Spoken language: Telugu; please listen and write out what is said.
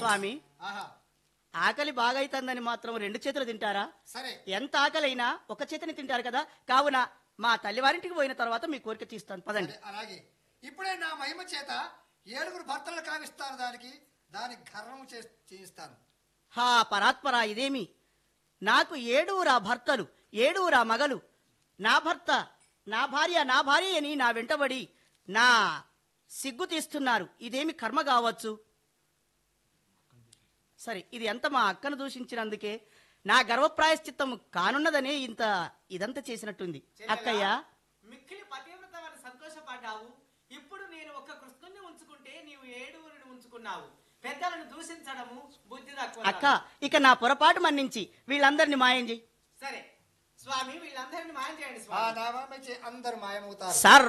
స్వామి ఆహా ఆకలి బాగైతుందని మాత్రం రెండు చేతులు తింటారా సరే ఎంత ఆకలైనా ఒక చేతిని తింటారు కదా కావున మా తల్లివారింటికి పోయిన తర్వాత మీ కోరిక తీస్తాను పదండి సరే, అలాగే ఇప్పుడే నా మహిమ చేత ఏడుగురు భర్తలు కావిస్తాను దానికి దానికి గర్వం చే- చేయిస్తాను హా పరాత్పరా ఇదేమి నాకు ఏడుగురా భర్తలు ఏడుగురా మగలు నా భర్త నా భార్య నా భార్య అని నా వెంటబడి నా సిగ్గు తీస్తున్నారు ఇదేమి కర్మ కావచ్చు సరే ఇది ఎంత మా అక్కను దూషించినందుకే నా గర్వప్రాయశ్చిత్తం కానున్నదనే ఇంత ఇదంతా చేసినట్టుంది అక్కయ్య మిక్కిలి పతివ్రతమని సంతోషపడ్డావు ఇప్పుడు నేను ఒక కృష్ణుని ఉంచుకుంటే నీవు ఏడుగురిని ఉంచుకున్నావు పెద్దలను దూషించడము బుద్ధి తక్కువ అక్క ఇక నా పొరపాటు మన్నించి వీళ్ళందరినీ మాయం చెయ్యి సరే స్వామి వీళ్ళందరిని మాయం చేయండి ఆ స్వామి నామమే చే అందరు మాయమవుతారు సార్